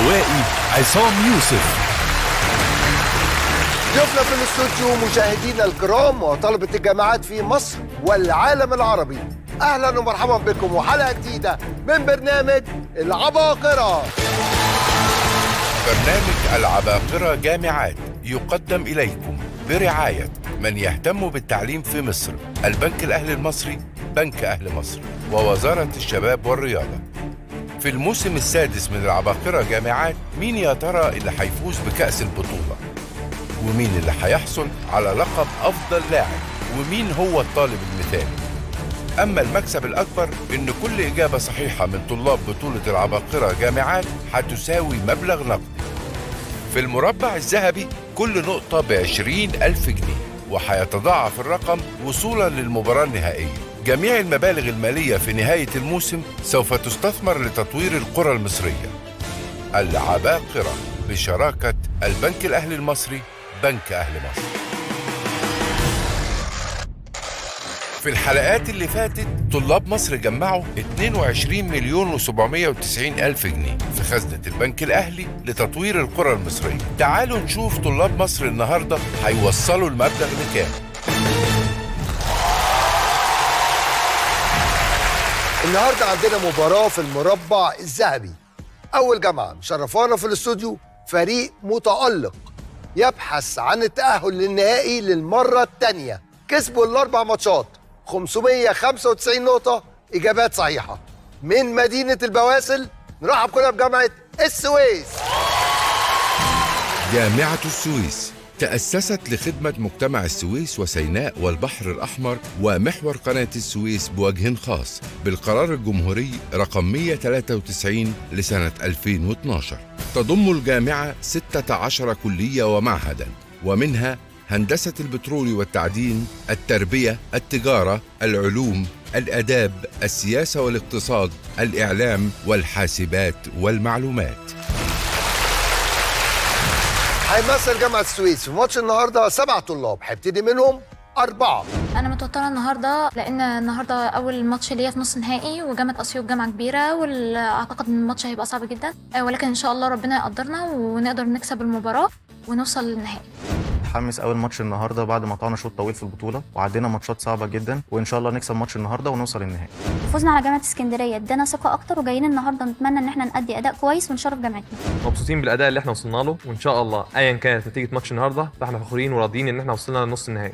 الروائي عصام يوسف ضيوفنا في الاستوديو مشاهدينا الكرام وطلبة الجامعات في مصر والعالم العربي اهلا ومرحبا بكم وحلقة جديدة من برنامج العباقرة برنامج العباقرة جامعات يقدم إليكم برعاية من يهتم بالتعليم في مصر البنك الأهلي المصري بنك أهل مصر ووزارة الشباب والرياضة في الموسم السادس من العباقرة جامعات مين يا ترى اللي هيفوز بكأس البطولة ومين اللي هيحصل على لقب أفضل لاعب ومين هو الطالب المثالي أما المكسب الأكبر إن كل إجابة صحيحة من طلاب بطولة العباقرة جامعات هتساوي مبلغ نقدي في المربع الذهبي كل نقطة بعشرين ألف جنيه وهيتضاعف الرقم وصولا للمباراة النهائية جميع المبالغ المالية في نهاية الموسم سوف تستثمر لتطوير القرى المصرية العباقرة بشراكة البنك الأهلي المصري بنك أهل مصر في الحلقات اللي فاتت طلاب مصر جمعوا 22 مليون و790 ألف جنيه في خزنة البنك الأهلي لتطوير القرى المصرية تعالوا نشوف طلاب مصر النهاردة هيوصلوا المبلغ لكام النهاردة عندنا مباراة في المربع الذهبي أول جامعة مشرفانا في الاستوديو فريق متألق يبحث عن التأهل للنهائي للمرة الثانية كسبوا الأربع ماتشات 595 نقطة إجابات صحيحة من مدينة البواسل نرحب كلنا بجامعة السويس جامعة السويس تأسست لخدمة مجتمع السويس وسيناء والبحر الأحمر ومحور قناة السويس بوجه خاص بالقرار الجمهوري رقم 193 لسنة 2012 تضم الجامعة 16 كلية ومعهدا ومنها هندسة البترول والتعدين التربية التجارة العلوم الآداب السياسة والاقتصاد الإعلام والحاسبات والمعلومات هيمثل جامعة السويس في ماتش النهاردة سبع طلاب هيبتدي منهم أربعة انا متوتره النهارده لان النهارده اول ماتش ليا في نص نهائي وجامعه اسيوط جامعه كبيره واعتقد ان الماتش هيبقى صعب جدا آه، ولكن ان شاء الله ربنا يقدرنا ونقدر نكسب المباراه ونوصل للنهائي متحمس اول ماتش النهارده بعد ما قطعنا شوط طويل في البطوله وعدينا ماتشات صعبه جدا وان شاء الله نكسب ماتش النهارده ونوصل النهائي فوزنا على جامعه اسكندريه ادانا ثقه اكتر وجايين النهارده نتمنى ان احنا نأدي اداء كويس ونشرف جامعتنا مبسوطين بالاداء اللي احنا وصلنا له وان شاء الله ايا كانت نتيجه ماتش النهارده فاحنا فخورين وراضيين ان احنا وصلنا لنص النهائي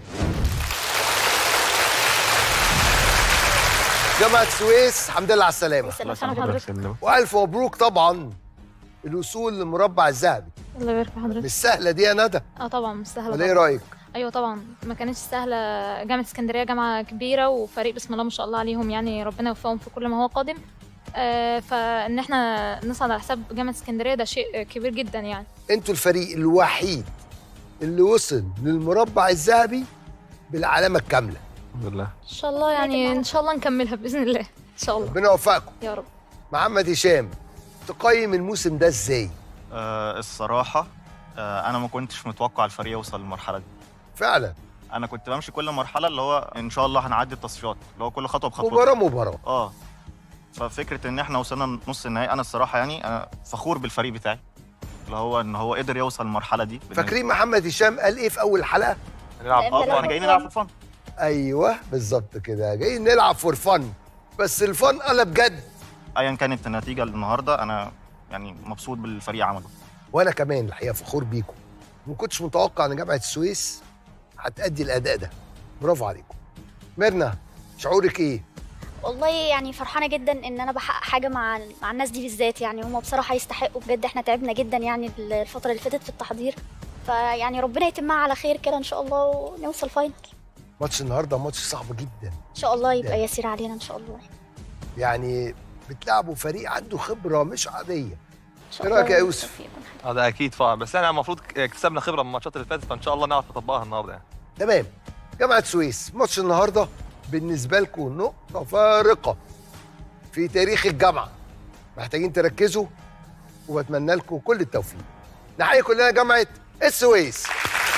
جامعة السويس الحمد لله على السلامة سلام وألف مبروك طبعا الوصول للمربع الذهبي الله يبارك في حضرتك مش سهلة دي يا ندى اه طبعا مش سهله ولا إيه طبعاً. رأيك؟ ايوه طبعا ما كانتش سهله جامعه اسكندريه جامعه كبيره وفريق بسم الله ما شاء الله عليهم يعني ربنا يوفقهم في كل ما هو قادم آه فان احنا نصعد على حساب جامعه اسكندريه ده شيء كبير جدا يعني انتوا الفريق الوحيد اللي وصل للمربع الذهبي بالعلامة الكاملة الحمد لله ان شاء الله يعني ان شاء الله نكملها باذن الله ان شاء الله ربنا يوفقكم يا رب محمد هشام تقيم الموسم ده ازاي؟ آه الصراحة آه أنا ما كنتش متوقع الفريق يوصل للمرحلة دي فعلا أنا كنت بمشي كل مرحلة اللي هو إن شاء الله هنعدي التصفيات اللي هو كل خطوة بخطوة مباراة مباراة اه ففكرة إن إحنا وصلنا نص النهائي أنا الصراحة يعني أنا فخور بالفريق بتاعي اللي هو إن هو قدر يوصل المرحلة دي فاكرين محمد هشام قال ايه في أول حلقة؟ نلعب اه طبعا جايين نلعب في الفن ايوه بالظبط كده جايين نلعب فور فن بس الفن قلب جد أيا كانت النتيجة النهاردة أنا يعني مبسوط بالفريق عمله وانا كمان الحقيقه فخور بيكم ما كنتش متوقع ان جامعه السويس هتأدي الاداء ده برافو عليكم ميرنا شعورك ايه والله يعني فرحانه جدا ان انا بحقق حاجه مع مع الناس دي بالذات يعني هم بصراحه يستحقوا بجد احنا تعبنا جدا يعني الفتره اللي فاتت في التحضير فيعني ربنا يتمها على خير كده ان شاء الله ونوصل فاينل ماتش النهارده ماتش صعب جدا ان شاء الله يبقى جدا. يسير علينا ان شاء الله يعني بتلعبوا فريق عنده خبره مش عاديه ان شاء إيه الله رأيك يا يوسف؟ بالتوفيق يكون حلو. اه ده اكيد طبعا بس احنا المفروض اكتسبنا خبره من الماتشات اللي فاتت فان شاء الله نعرف نطبقها النهارده يعني تمام جامعه السويس ماتش النهارده بالنسبه لكم نقطه فارقه في تاريخ الجامعه محتاجين تركزوا وبتمنى لكم كل التوفيق نحيي كلنا جامعه السويس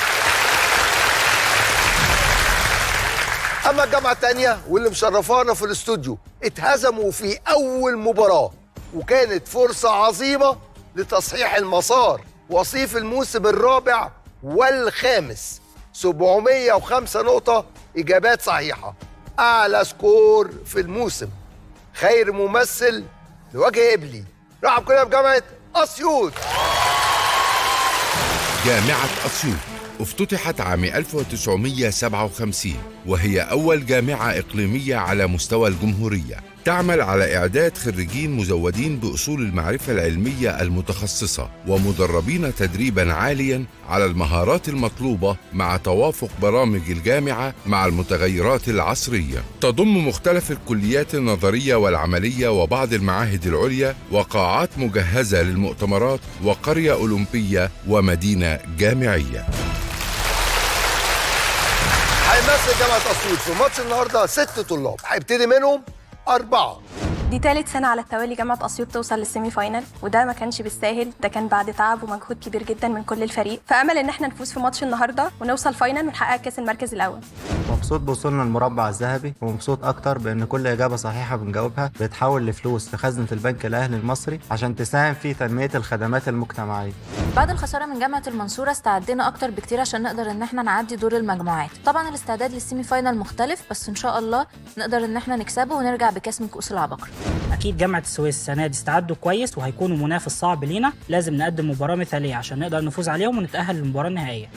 اما الجامعه الثانيه واللي مشرفانا في الاستوديو اتهزموا في اول مباراه وكانت فرصه عظيمه لتصحيح المسار وصيف الموسم الرابع والخامس 705 نقطة إجابات صحيحة أعلى سكور في الموسم خير ممثل لوجه إبلي رحب كلنا بجامعة أسيوط جامعة أسيوط افتتحت عام 1957 وهي أول جامعة إقليمية على مستوى الجمهورية تعمل على إعداد خريجين مزودين بأصول المعرفة العلمية المتخصصة ومدربين تدريبا عاليا على المهارات المطلوبة مع توافق برامج الجامعة مع المتغيرات العصرية تضم مختلف الكليات النظرية والعملية وبعض المعاهد العليا وقاعات مجهزة للمؤتمرات وقرية أولمبية ومدينة جامعية هيمثل جامعة أسيوط في ماتش النهاردة ست طلاب هيبتدي منهم أربعة دي تالت سنة على التوالي جامعة أسيوط توصل للسيمي فاينل وده ما كانش بالساهل ده كان بعد تعب ومجهود كبير جدا من كل الفريق فأمل إن احنا نفوز في ماتش النهاردة ونوصل فاينل ونحقق كاس المركز الأول مبسوط بوصولنا المربع الذهبي ومبسوط اكتر بان كل اجابه صحيحه بنجاوبها بتحول لفلوس في خزنه البنك الاهلي المصري عشان تساهم في تنميه الخدمات المجتمعيه بعد الخساره من جامعه المنصوره استعدينا اكتر بكتير عشان نقدر ان احنا نعدي دور المجموعات طبعا الاستعداد للسيمي فاينال مختلف بس ان شاء الله نقدر ان احنا نكسبه ونرجع بكاس من كؤوس العباقرة اكيد جامعه السويس السنه دي استعدوا كويس وهيكونوا منافس صعب لينا لازم نقدم مباراه مثاليه عشان نقدر نفوز عليهم ونتاهل للمباراه النهائيه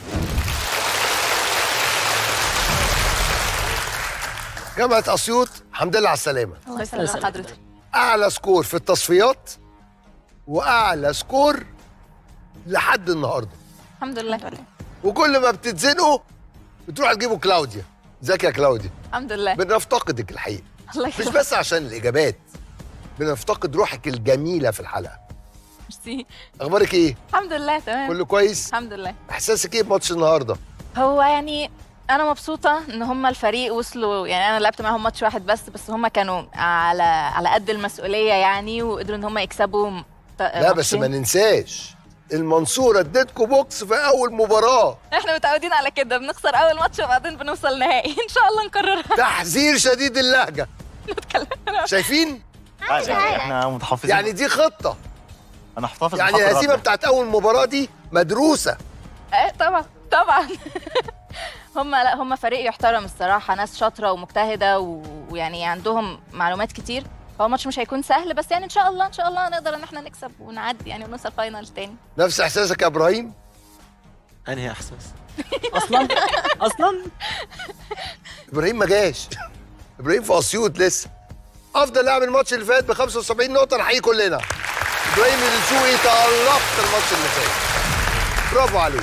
جامعة أسيوط الحمد لله على السلامة الله يسلمك حضرتك أعلى سكور في التصفيات وأعلى سكور لحد النهاردة الحمد لله وكل ما بتتزنقوا بتروحوا تجيبوا كلاوديا ازيك يا كلاوديا الحمد لله بنفتقدك الحقيقة الله مش يخليك بس عشان الإجابات بنفتقد روحك الجميلة في الحلقة ميرسي أخبارك إيه؟ الحمد لله تمام كله كويس؟ الحمد لله إحساسك إيه بماتش النهاردة؟ هو يعني انا مبسوطه ان هم الفريق وصلوا يعني انا لعبت معاهم ماتش واحد بس بس هم كانوا على على قد المسؤوليه يعني وقدروا ان هم يكسبوا م- ط- لا بس ماتشين. ما ننساش المنصورة اديتكوا بوكس في أول مباراة احنا متعودين على كده بنخسر اول ماتش وبعدين بنوصل نهائي ان شاء الله نكررها تحذير شديد اللهجة شايفين؟ عادي احنا متحفظين يعني دي خطة انا احتفظ يعني بخط الهزيمة ربنا. بتاعت أول مباراة دي مدروسة ايه طبعا طبعا هم لا هم فريق يحترم الصراحه ناس شاطره ومجتهده و- ويعني عندهم معلومات كتير هو الماتش مش هيكون سهل بس يعني ان شاء الله ان شاء الله نقدر ان احنا نكسب ونعدي يعني ونوصل فاينل تاني نفس إحساسك يا إبراهيم؟ انهي احساس اصلا اصلا إبراهيم ما جاش إبراهيم في أسيوط لسه أفضل لاعب الماتش اللي فات ب 75 نقطة نحيي كلنا إبراهيم الدسوقي تألق الماتش اللي فات برافو عليك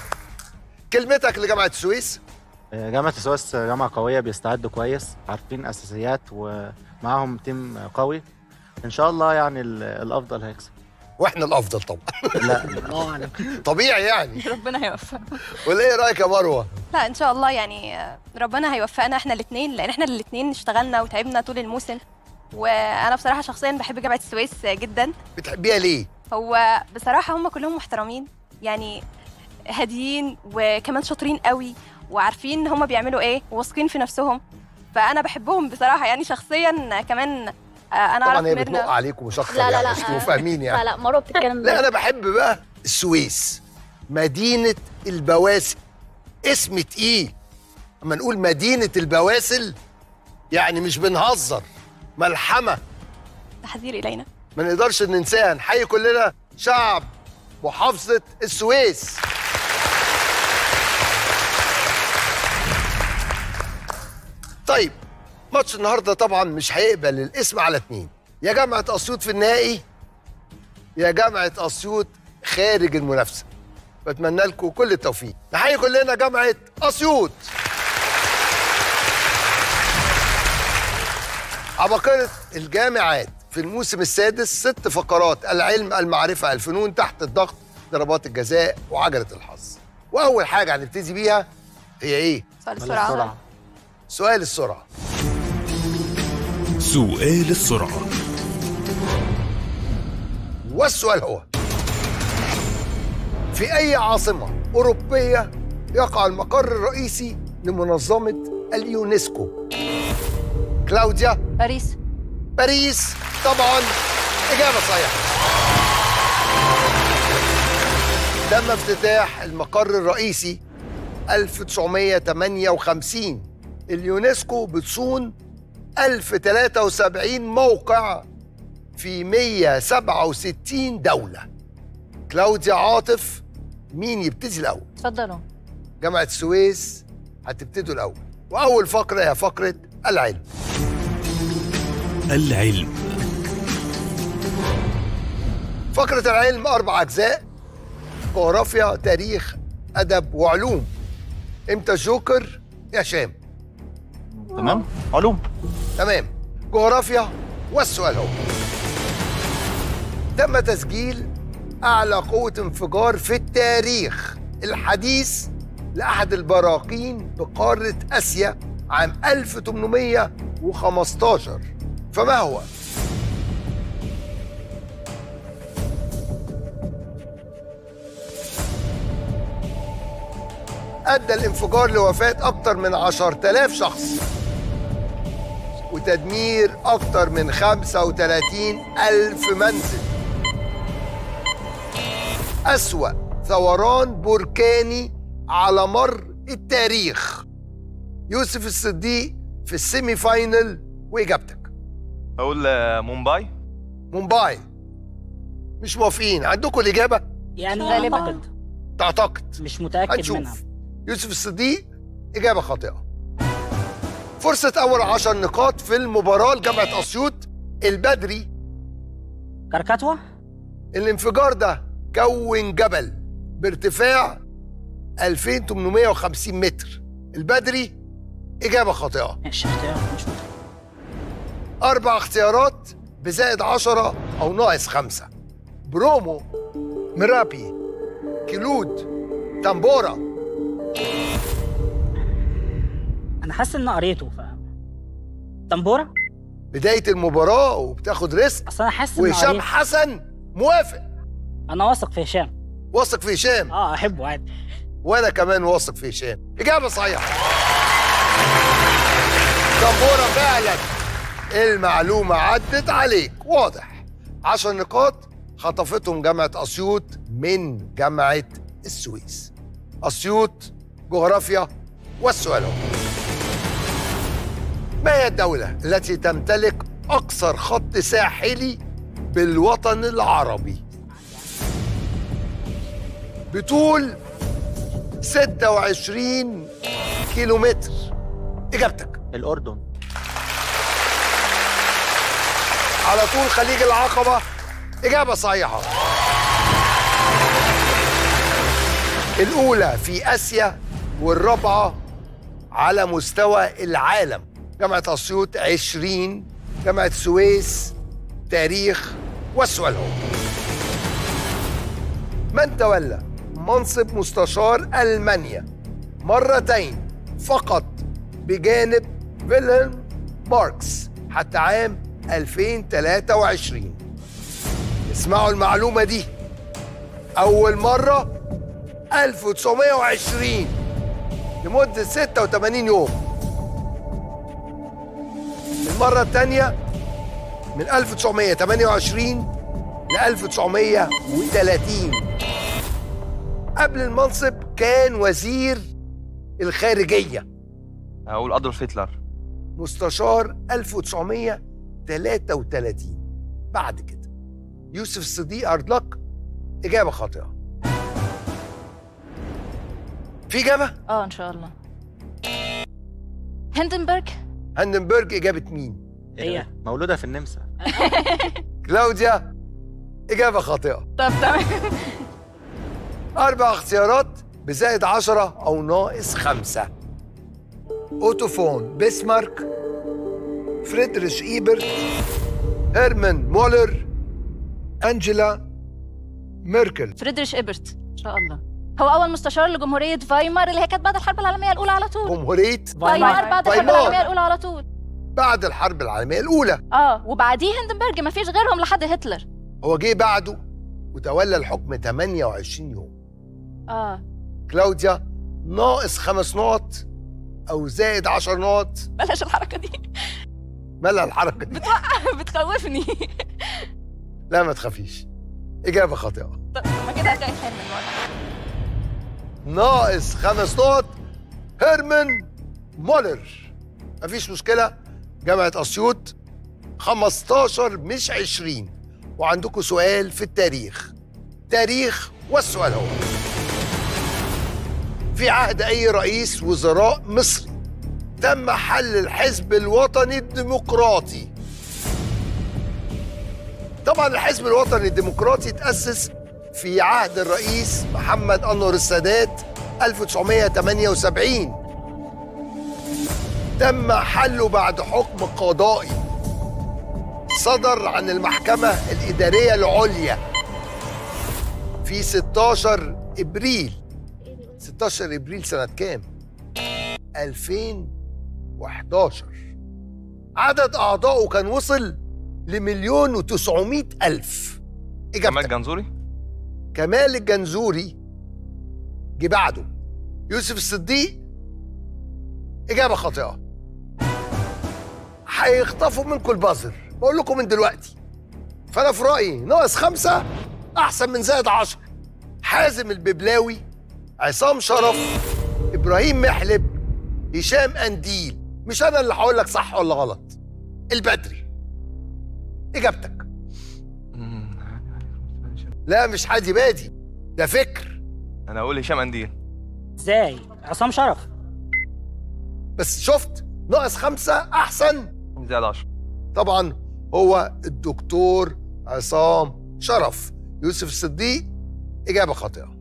كلمتك لجامعة السويس جامعه السويس جامعه قويه بيستعدوا كويس عارفين اساسيات ومعاهم تيم قوي ان شاء الله يعني ال- الافضل هيكسب واحنا الافضل طبعا لا الله اعلم طبيعي يعني ربنا هيوفقك ولا ايه رايك يا مروه لا ان شاء الله يعني آه، ربنا هيوفقنا احنا الاثنين لان احنا الاثنين اشتغلنا وتعبنا طول الموسم وانا بصراحه شخصيا بحب جامعه السويس جدا بتحبيها ليه هو بصراحه هم كلهم محترمين يعني هاديين وكمان شاطرين قوي وعارفين هم بيعملوا ايه وواثقين في نفسهم فانا بحبهم بصراحه يعني شخصيا كمان آه، انا اعرف طبعا هي بتنق ميرنا عليكم مش اكتر لا لا يعني لا عشان تبقوا فاهمين يعني لا لا مروه بتتكلم لا انا بحب بقى السويس مدينه البواسل اسم تقيل اما نقول مدينه البواسل يعني مش بنهزر ملحمه تحذير الينا ما نقدرش ننساها نحيي كلنا شعب محافظه السويس طيب ماتش النهارده طبعا مش هيقبل الاسم على اتنين يا جامعه اسيوط في النهائي يا جامعه اسيوط خارج المنافسه بتمنى لكم كل التوفيق نحيي كلنا جامعه اسيوط عباقرة الجامعات في الموسم السادس ست فقرات العلم المعرفة الفنون تحت الضغط ضربات الجزاء وعجلة الحظ وأول حاجة هنبتدي بيها هي إيه؟ سؤال السرعه سؤال السرعة سؤال السرعة والسؤال هو في أي عاصمة أوروبية يقع المقر الرئيسي لمنظمة اليونسكو؟ كلاوديا باريس باريس طبعا إجابة صحيحة تم افتتاح المقر الرئيسي 1958 اليونسكو بتصون 1073 موقع في 167 دولة كلاوديا عاطف مين يبتدي الأول؟ اتفضلوا جامعة السويس هتبتدوا الأول وأول فقرة هي فقرة العلم العلم فقرة العلم أربع أجزاء جغرافيا تاريخ أدب وعلوم إمتى الجوكر يا شام تمام علوم تمام جغرافيا والسؤال هو تم تسجيل أعلى قوة انفجار في التاريخ الحديث لأحد البراكين بقارة آسيا عام 1815 فما هو؟ أدى الانفجار لوفاة أكثر من 10000 شخص وتدمير أكثر من 35 ألف منزل أسوأ ثوران بركاني على مر التاريخ يوسف الصديق في السيمي فاينل وإجابتك اقول آه، مومباي مومباي مش موافقين عندكم الإجابة؟ يعني غالباً. اعتقد تعتقد مش متاكد هنشوف منها يوسف الصديق إجابة خاطئة فرصة أول عشر نقاط في المباراة لجامعة أسيوط البدري كركتوة الانفجار ده كون جبل بارتفاع 2850 متر البدري إجابة خاطئة ماشي اختيار مش متأكد. أربع اختيارات بزائد عشرة أو ناقص خمسة برومو مرابي كيلود تامبورا انا حاسس ان قريته ف تنبوره بداية المباراة وبتاخد ريسك اصل انا حاسس ان وهشام قريته. حسن موافق انا واثق في هشام واثق في هشام اه احبه عادي وانا كمان واثق في هشام اجابه صحيحه دبوره فعلا المعلومه عدت عليك واضح عشر نقاط خطفتهم جامعه اسيوط من جامعه السويس اسيوط جغرافيا والسؤال هو ما هي الدوله التي تمتلك اقصر خط ساحلي بالوطن العربي بطول 26 كيلومتر اجابتك الأردن على طول خليج العقبة إجابة صحيحة الأولى في آسيا والرابعة على مستوى العالم جامعة أسيوط 20 جامعة السويس تاريخ والسؤال هو من تولى منصب مستشار ألمانيا مرتين فقط بجانب فيلهلم ماركس حتى عام 2023 اسمعوا المعلومة دي أول مرة 1920 لمدة 86 يوم المرة الثانية من 1928 ل 1930 قبل المنصب كان وزير الخارجية اقول ادولف هتلر مستشار 1933 بعد كده يوسف الصديق أرضلك إجابة خاطئة في إجابة؟ اه ان شاء الله هندنبرج هندنبرج إجابة مين؟ هي مولودة في النمسا كلاوديا إجابة خاطئة طب تمام أربع اختيارات بزائد عشرة أو ناقص خمسة أوتوفون بيسمارك فريدريش إيبرت هيرمان مولر أنجيلا ميركل فريدريش إيبرت ان شاء الله هو اول مستشار لجمهوريه فايمار اللي هي كانت بعد الحرب العالميه الاولى على طول جمهورية فايمار بعد الحرب فايمار. العالميه الاولى على طول بعد الحرب العالمية الأولى اه وبعديه هندنبرج ما فيش غيرهم لحد هتلر هو جه بعده وتولى الحكم 28 يوم اه كلاوديا ناقص خمس نقط أو زائد 10 نقط بلاش الحركه دي مالها الحركة دي بتوقع بتخوفني لا ما تخافيش إجابة خاطئة طب ما كده هتلاقي حلم المره ناقص خمس نقط هيرمان مولر مفيش مشكلة جامعة أسيوط 15 مش 20 وعندكم سؤال في التاريخ تاريخ والسؤال هو في عهد أي رئيس وزراء مصري تم حل الحزب الوطني الديمقراطي طبعا الحزب الوطني الديمقراطي تأسس في عهد الرئيس محمد أنور السادات 1978 تم حله بعد حكم قضائي صدر عن المحكمة الإدارية العليا في 16 إبريل 16 إبريل سنة كام؟ 2011 عدد أعضائه كان وصل لمليون وتسعمائة ألف كمال جنزوري كمال الجنزوري جه بعده يوسف الصديق إجابة خاطئة هيخطفوا منكم البازر بقول لكم من دلوقتي فأنا في رأيي ناقص خمسة أحسن من زائد عشر حازم الببلاوي عصام شرف إبراهيم محلب هشام أنديل مش أنا اللي هقول لك صح ولا غلط البدري إجابتك لا مش حادي بادي ده فكر انا اقول هشام انديل ازاي عصام شرف بس شفت ناقص خمسة أحسن زائد 10 طبعا هو الدكتور عصام شرف يوسف الصديق إجابة خاطئة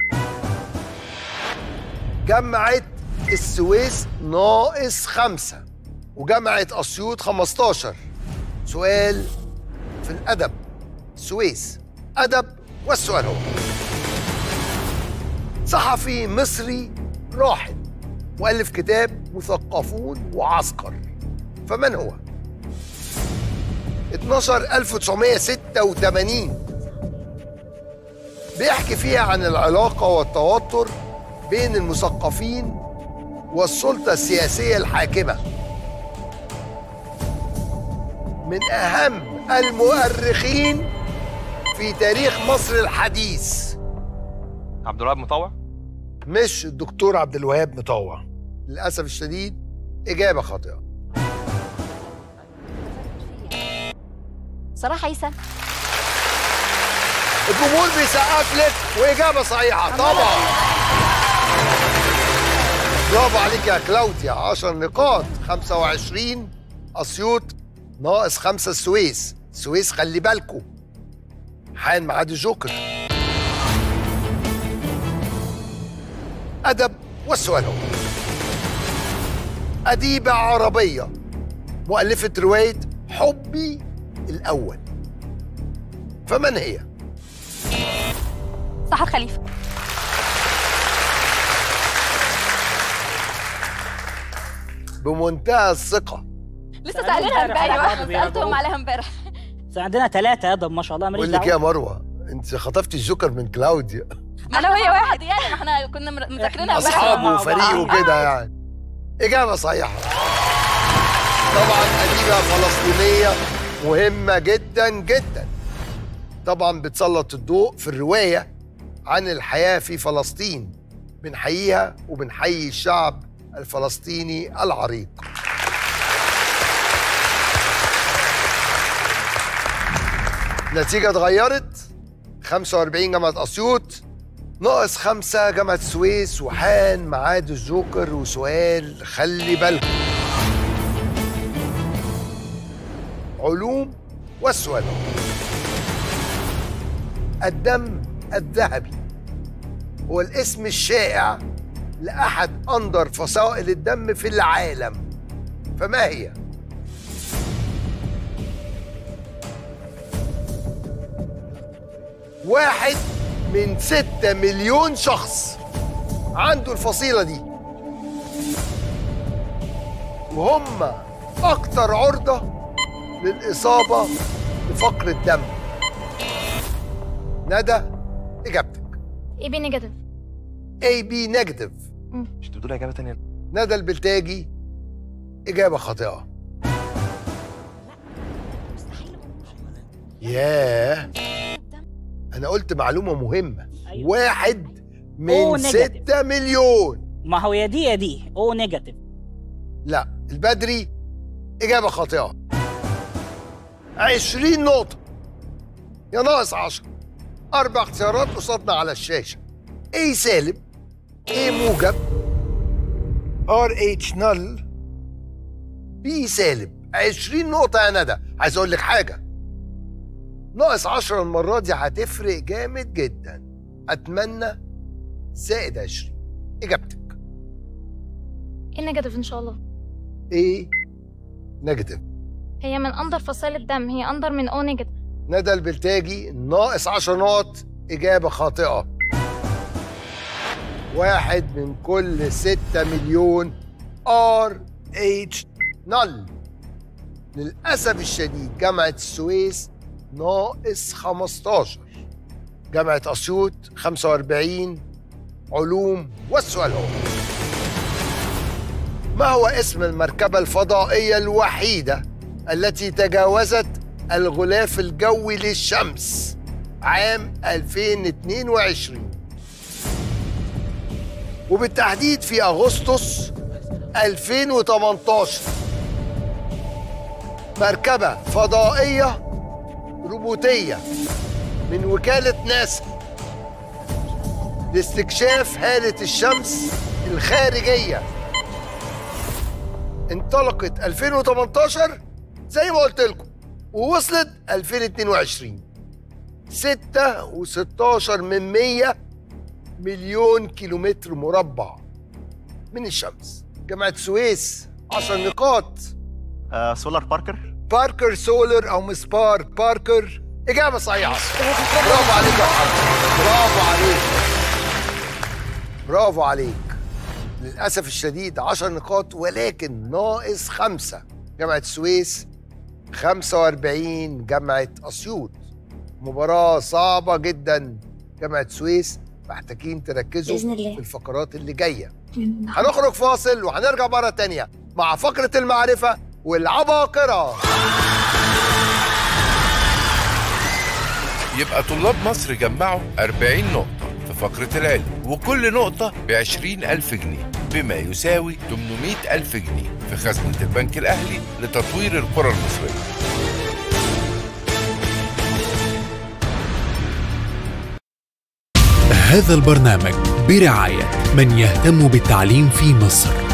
جامعة السويس ناقص خمسة وجامعة أسيوط 15 سؤال في الأدب السويس أدب والسؤال هو صحفي مصري راحل مؤلف كتاب مثقفون وعسكر فمن هو؟ 12 1986 بيحكي فيها عن العلاقة والتوتر بين المثقفين والسلطة السياسية الحاكمة من أهم المؤرخين في تاريخ مصر الحديث عبد الوهاب مطوع مش الدكتور عبد الوهاب مطوع للأسف الشديد إجابة خاطئة صلاح عيسى الجمهور بيسقف لك وإجابة صحيحة طبعا برافو عليك يا كلاوديا 10 نقاط 25 أسيوط ناقص خمسة السويس السويس خلي بالكم حان ميعاد الجوكر أدب والسؤال هو أديبة عربية مؤلفة رواية حبي الأول فمن هي؟ سحر خليفه بمنتهى الثقة لسه سالينها امبارح امبارح. واحنا سالتهم عليها امبارح بس عندنا ثلاثة أدب ما شاء الله ماليش بقول لك إيه يا دعوة مروة أنت خطفتي الجوكر من كلاوديا انا وهي واحد يعني ما احنا كنا مر- مذاكرينها امبارح أصحابه مع وفريقه بعض. كده يعني إجابة صحيحة طبعا أديبة فلسطينية مهمة جدا جدا طبعا بتسلط الضوء في الرواية عن الحياة في فلسطين بنحييها وبنحيي الشعب الفلسطيني العريق النتيجة اتغيرت 45 جامعة أسيوط ناقص خمسة جامعة السويس وحان ميعاد الجوكر وسؤال خلي بالكم علوم والسؤال هو الدم الذهبي هو الاسم الشائع لأحد أندر فصائل الدم في العالم فما هي؟ واحد من ستة مليون شخص عنده الفصيلة دي وهم أكتر عرضة للإصابة بفقر الدم ندى إجابتك اي بي نيجاتيف اي بي نيجاتيف مش بتقول اجابه ثانيه ندى البلتاجي إجابة خاطئة ياه أنا قلت معلومة مهمة واحد من negative. 6 مليون ما هو يا دي يا دي او نيجاتيف لا البدري إجابة خاطئة 20 نقطة يا ناقص 10 أربع اختيارات قصادنا على الشاشة A سالب A موجب RH نل B سالب 20 نقطة يا ندى عايز أقول لك حاجة ناقص 10 المرة دي هتفرق جامد جدا أتمنى زائد 20 إجابتك ايه نيجاتيف ان شاء الله ايه نيجاتيف هي من اندر فصائل الدم هي اندر من او نيجاتيف ندى البلتاجي ناقص 10 نقط إجابة خاطئة واحد من كل 6 مليون ار اتش نل للأسف الشديد جامعة السويس ناقص 15 جامعة أسيوط 45 علوم والسؤال هو ما هو اسم المركبة الفضائية الوحيدة التي تجاوزت الغلاف الجوي للشمس عام 2022 وبالتحديد في أغسطس 2018 مركبة فضائية روبوتية من وكالة ناسا لاستكشاف هالة الشمس الخارجية انطلقت 2018 زي ما قلت لكم ووصلت 2022 6 و16 من 100 مليون كيلومتر مربع من الشمس جامعة السويس 10 نقاط آه سولار باركر باركر سولر او مسبار باركر اجابه صحيحه برافو عليك يا محمد برافو عليك برافو عليك للاسف الشديد 10 نقاط ولكن ناقص خمسه جامعه السويس 45 جامعه اسيوط مباراه صعبه جدا جامعه السويس محتاجين تركزوا بإذن الله. في الفقرات اللي جايه هنخرج فاصل وهنرجع مرة تانية مع فقرة المعرفة والعباقرة يبقى طلاب مصر جمعوا 40 نقطة في فقرة العلم وكل نقطة ب 20 ألف جنيه بما يساوي 800 ألف جنيه في خزنة البنك الأهلي لتطوير القرى المصرية هذا البرنامج برعاية من يهتم بالتعليم في مصر